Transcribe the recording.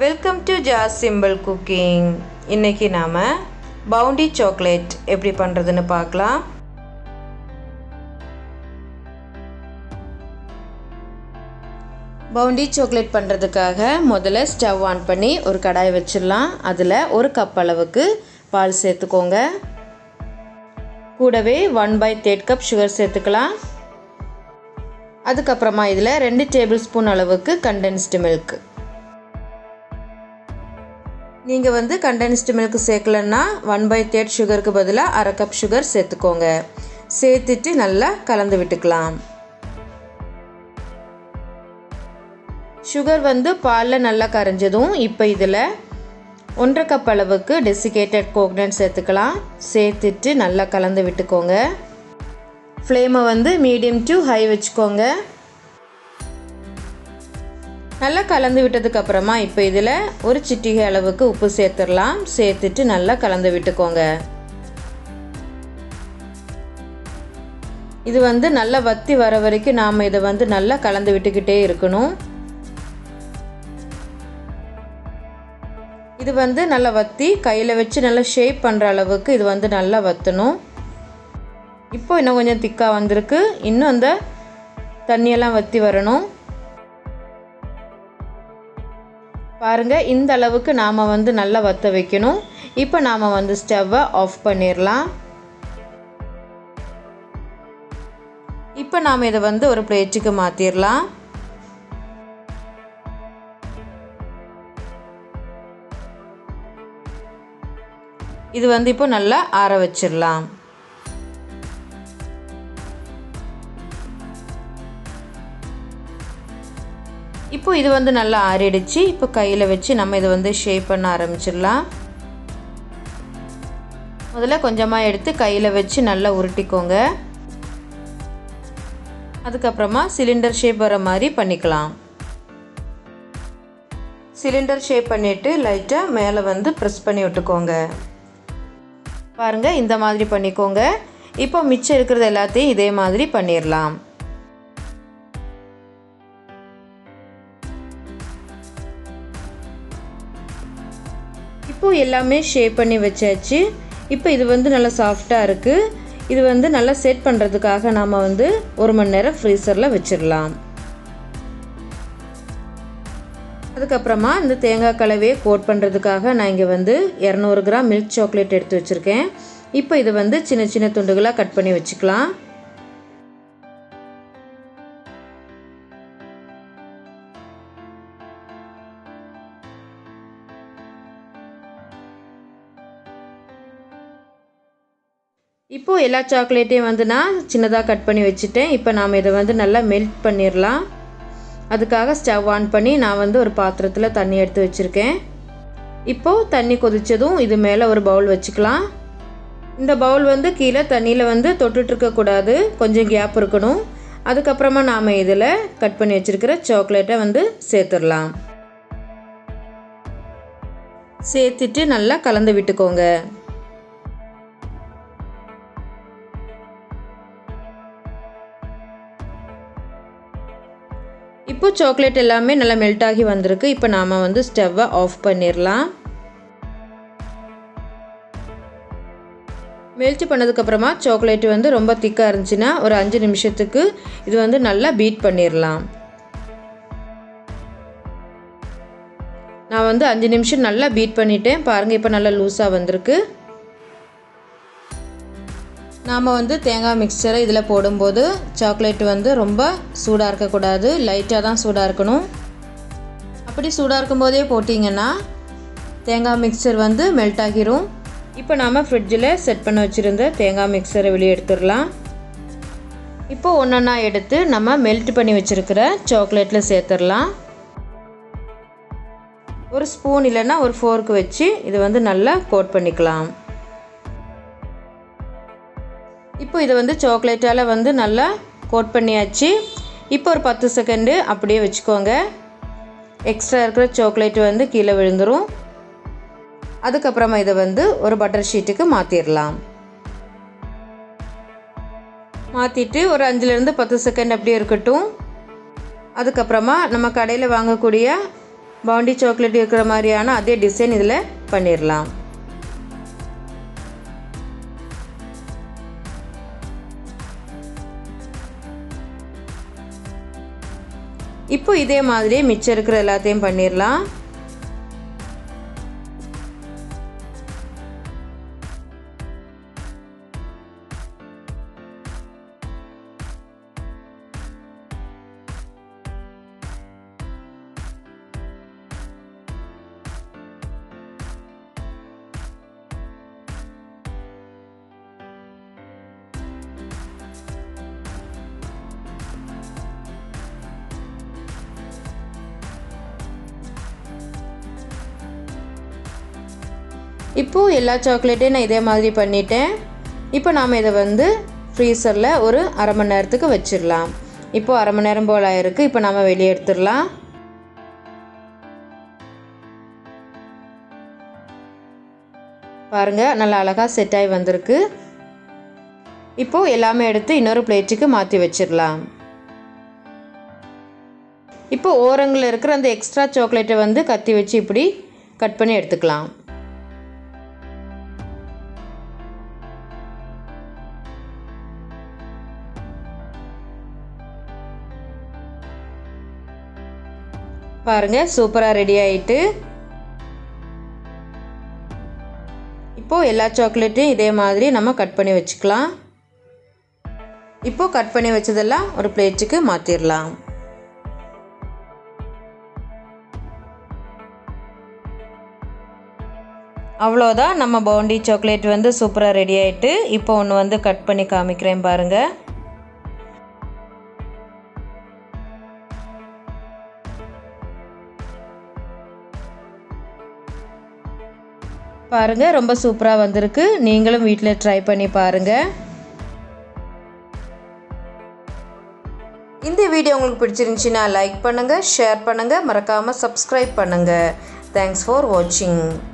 welcome to Jas simple cooking இன்றைக்கி நாம் bounty chocolate எப்படி பண்ணுறதுன்னு பார்க்கலாம் பவுண்டி சாக்லேட் பண்ணுறதுக்காக முதல்ல ஸ்டவ் ஆன் பண்ணி ஒரு கடாய் வச்சிடலாம் அதில் ஒரு கப் அளவுக்கு பால் சேர்த்துக்கோங்க கூடவே one by third cup sugar சேர்த்துக்கலாம் அதுக்கப்புறமா இதில் ரெண்டு டேபிள் ஸ்பூன் அளவுக்கு கண்டென்ஸ்டு மில்க் நீங்கள் வந்து கண்டென்ஸ்டு மில்க் சேர்க்கலன்னா ஒன் பை தேர்ட் சுகருக்கு பதிலாக அரை கப் சுகர் சேர்த்துக்கோங்க சேர்த்துட்டு நல்லா கலந்து விட்டுக்கலாம் சுகர் வந்து பாலில் நல்லா கரைஞ்சதும் இப்போ இதில் ஒன்றரை கப் அளவுக்கு டெசிகேட்டட் கோகனட் சேர்த்துக்கலாம் சேர்த்துட்டு நல்லா கலந்து விட்டுக்கோங்க ஃப்ளேமை வந்து மீடியம் டு ஹை வச்சுக்கோங்க நல்லா கலந்து விட்டதுக்கப்புறமா இப்போ இதில் ஒரு சிட்டிகை அளவுக்கு உப்பு சேர்த்துடலாம் சேர்த்துட்டு நல்லா கலந்து விட்டுக்கோங்க இது வந்து நல்லா வத்தி வர வரைக்கும் நாம் இதை வந்து நல்லா கலந்து விட்டுக்கிட்டே இருக்கணும் இது வந்து நல்லா வத்தி கையில் வச்சு நல்லா ஷேப் பண்ணுற அளவுக்கு இது வந்து நல்லா வற்றணும் இப்போ இன்னும் கொஞ்சம் திக்காக வந்திருக்கு இன்னும் அந்த தண்ணியெல்லாம் வற்றி வரணும் பாருங்கள் இந்த அளவுக்கு நாம் வந்து நல்லா வற்ற வைக்கணும் இப்போ நாம் வந்து ஸ்டவ்வை ஆஃப் பண்ணிடலாம் இப்போ நாம் இதை வந்து ஒரு பிளேட்டுக்கு மாற்றிடலாம் இது வந்து இப்போ நல்லா ஆற வச்சிடலாம் இப்போ இது வந்து நல்லா ஆறிடுச்சு இப்போ கையில் வச்சு நம்ம இதை வந்து ஷேப் பண்ண ஆரம்பிச்சிடலாம் முதல்ல கொஞ்சமாக எடுத்து கையில் வச்சு நல்லா உருட்டிக்கோங்க அதுக்கப்புறமா சிலிண்டர் ஷேப் வர மாதிரி பண்ணிக்கலாம் சிலிண்டர் ஷேப் பண்ணிவிட்டு லைட்டாக மேலே வந்து ப்ரெஸ் பண்ணி விட்டுக்கோங்க பாருங்கள் இந்த மாதிரி பண்ணிக்கோங்க இப்போ மிச்சம் இருக்கிறது எல்லாத்தையும் இதே மாதிரி பண்ணிடலாம் இப்போது எல்லாமே ஷேப் பண்ணி வச்சாச்சு இப்போ இது வந்து நல்லா சாஃப்டாக இருக்குது இது வந்து நல்லா செட் பண்ணுறதுக்காக நாம் வந்து ஒரு மணி நேரம் ஃப்ரீசரில் வச்சிடலாம் அதுக்கப்புறமா இந்த தேங்காய் கலவையை கோட் பண்ணுறதுக்காக நான் இங்கே வந்து இரநூறு கிராம் மில்க் சாக்லேட் எடுத்து வச்சுருக்கேன் இப்போ இதை வந்து சின்ன சின்ன துண்டுகளாக கட் பண்ணி வச்சுக்கலாம் இப்போது எல்லா சாக்லேட்டையும் வந்து நான் சின்னதாக கட் பண்ணி வச்சுட்டேன் இப்போ நாம் இதை வந்து நல்லா மெல்ட் பண்ணிடலாம் அதுக்காக ஸ்டவ் ஆன் பண்ணி நான் வந்து ஒரு பாத்திரத்தில் தண்ணி எடுத்து வச்சுருக்கேன் இப்போது தண்ணி கொதித்ததும் இது மேலே ஒரு பவுல் வச்சுக்கலாம் இந்த பவுல் வந்து கீழே தண்ணியில் வந்து தொட்டுட்ருக்கக்கூடாது கொஞ்சம் கேப் இருக்கணும் அதுக்கப்புறமா நாம் இதில் கட் பண்ணி வச்சுருக்கிற சாக்லேட்டை வந்து சேர்த்துடலாம் சேர்த்துட்டு நல்லா கலந்து விட்டுக்கோங்க இப்போ சாக்லேட் எல்லாமே நல்லா மெல்ட் ஆகி வந்திருக்கு இப்போ நாம் வந்து ஸ்டவ்வை ஆஃப் பண்ணிடலாம் மெல்ட் பண்ணதுக்கப்புறமா சாக்லேட் வந்து ரொம்ப திக்காக இருந்துச்சுன்னா ஒரு அஞ்சு நிமிஷத்துக்கு இது வந்து நல்லா பீட் பண்ணிடலாம் நான் வந்து அஞ்சு நிமிஷம் நல்லா பீட் பண்ணிட்டேன் பாருங்கள் இப்போ நல்லா லூஸாக வந்திருக்கு நாம் வந்து தேங்காய் மிக்சரை இதில் போடும்போது சாக்லேட் வந்து ரொம்ப சூடாக இருக்கக்கூடாது லைட்டாக தான் சூடாக இருக்கணும் அப்படி சூடாக இருக்கும்போதே போட்டிங்கன்னா தேங்காய் மிக்சர் வந்து மெல்ட் ஆகிரும் இப்போ நாம் ஃப்ரிட்ஜில் செட் பண்ண வச்சுருந்த தேங்காய் மிக்சரை வெளியே எடுத்துடலாம் இப்போ ஒன்றா எடுத்து நம்ம மெல்ட் பண்ணி வச்சுருக்கிற சாக்லேட்டில் சேர்த்துடலாம் ஒரு ஸ்பூன் இல்லைன்னா ஒரு ஃபோர்க்கு வச்சு இது வந்து நல்லா கோட் பண்ணிக்கலாம் இப்போ இதை வந்து சாக்லேட்டால் வந்து நல்லா கோட் பண்ணியாச்சு இப்போ ஒரு பத்து செகண்டு அப்படியே வச்சுக்கோங்க எக்ஸ்ட்ரா இருக்கிற சாக்லேட் வந்து கீழே விழுந்துடும் அதுக்கப்புறமா இதை வந்து ஒரு பட்டர் ஷீட்டுக்கு மாற்றிடலாம் மாற்றிட்டு ஒரு அஞ்சுலேருந்து பத்து செகண்ட் அப்படியே இருக்கட்டும் அதுக்கப்புறமா நம்ம கடையில் வாங்கக்கூடிய பாண்டி சாக்லேட் இருக்கிற மாதிரியான அதே டிசைன் இதில் பண்ணிடலாம் இப்போ இதே மாதிரி மிச்சம் இருக்கிற எல்லாத்தையும் பண்ணிடலாம் இப்போது எல்லா சாக்லேட்டையும் நான் இதே மாதிரி பண்ணிட்டேன் இப்போ நாம் இதை வந்து ஃப்ரீசரில் ஒரு அரை மணி நேரத்துக்கு வச்சிடலாம் இப்போது அரை மணி நேரம் போல் ஆயிருக்கு இப்போ நாம் வெளியே எடுத்துடலாம் பாருங்கள் நல்லா அழகாக செட் ஆகி வந்திருக்கு இப்போது எல்லாமே எடுத்து இன்னொரு பிளேட்டுக்கு மாற்றி வச்சிடலாம் இப்போ ஓரங்களில் இருக்கிற அந்த எக்ஸ்ட்ரா சாக்லேட்டை வந்து கத்தி வச்சு இப்படி கட் பண்ணி எடுத்துக்கலாம் பாருங்கள் சூப்பராக ரெடி ஆயிட்டு இப்போது எல்லா சாக்லேட்டையும் இதே மாதிரி நம்ம கட் பண்ணி வச்சுக்கலாம் இப்போது கட் பண்ணி வச்சதெல்லாம் ஒரு பிளேட்டுக்கு மாற்றிடலாம் அவ்வளோதான் நம்ம பவுண்டி சாக்லேட் வந்து சூப்பராக ரெடி ஆகிட்டு இப்போ ஒன்று வந்து கட் பண்ணி காமிக்கிறேன் பாருங்கள் பாருங்கள் ரொம்ப சூப்பராக வந்திருக்கு நீங்களும் வீட்டில் ட்ரை பண்ணி பாருங்கள் இந்த வீடியோ உங்களுக்கு பிடிச்சிருந்துச்சின்னா லைக் பண்ணுங்கள் ஷேர் பண்ணுங்கள் மறக்காமல் சப்ஸ்கிரைப் பண்ணுங்கள் தேங்க்ஸ் ஃபார் வாட்சிங்